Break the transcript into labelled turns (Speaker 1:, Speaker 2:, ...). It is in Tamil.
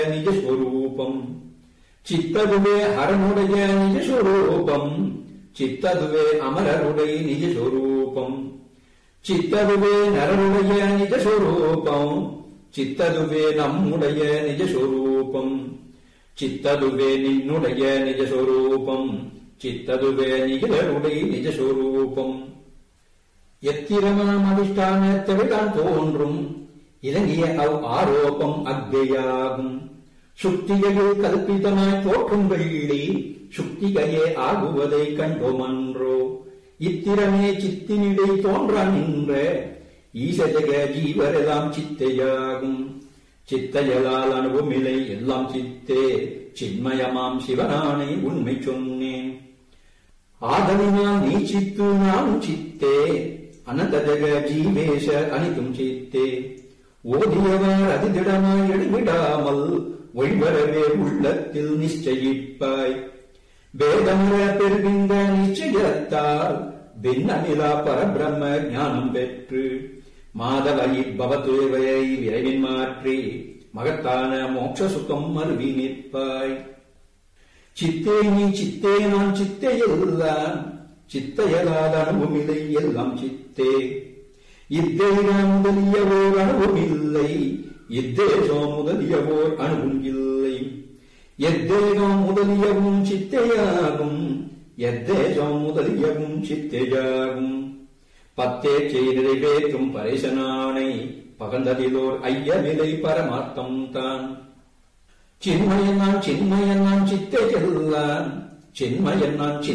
Speaker 1: நிஜஸ்வரூபம் சித்ததுவே ஹரனுடைய நிஜஸ்வரூபம் சித்ததுவே அமரருடைய நிஜஸ்வரூபம் சித்ததுவே நரருடைய நிஜஸ்வரூபம் சித்ததுவே நம்முடைய நிஜஸ்வரூபம் சித்ததுவே நின்னுடைய நிஜஸ்வரூபம் சித்ததுவே நிகழருடைய நிஜஸ்வரூபம் எத்திரமாம் அதிஷ்டானத்தவிதான் தோன்றும் இறங்கிய அவ் ஆரோபம் அக்ஞையாகும் சுக்திகையில் கல்பிதமாய் தோற்றும் வெள்ளி சுக்திகையே ஆகுவதை கண்டோமன்றோ இத்திரமே சித்தினிடை தோன்ற நின்ற ஈசஜக ஜீவரெல்லாம் சித்தையாகும் சித்தையலால் அனுபவமில்லை எல்லாம் சித்தே சின்மயமாம் சிவனானை உண்மை சொன்னேன் ஆதலினால் நீ சித்து நான் சித்தே அனந்த ஜக ஜீவேஷ அனித்தும் சித்தே ஓதியவர் அதிதிடமாய் எழுவிடாமல் ஒய்வரவே உள்ளத்தில் நிச்சயிப்பாய் வேதமுற பெறுகின்ற நிச்சயத்தால் பின்னமிலா பரபிரம்ம ஞானம் பெற்று மாதவயி பவத்துவையை விரைவின் மாற்றி மகத்தான மோட்ச சுகம் மருவி நிற்பாய் சித்தே நீ சித்தே நான் சித்தே எல்லாம் சித்தையலாத அனுபவமில்லை எல்லாம் சித்தே இத்தேகம் முதலியவோர் அனுபவமில்லை இத்தேசம் முதலியவோர் அணுவும் இல்லை எத்தேகம் முதலியவும் சித்தையாகும் எத்தேசம் முதலியவும் சித்தையாகும் பத்தேச்சை நிறைவேற்றும் பரேசனானை பகந்ததிலோர் ஐயமிலை பரமார்த்தம் தான் சின்மயன் நான் சின்மயன் நான் சித்தை செல்லான் சின்மயன் நான்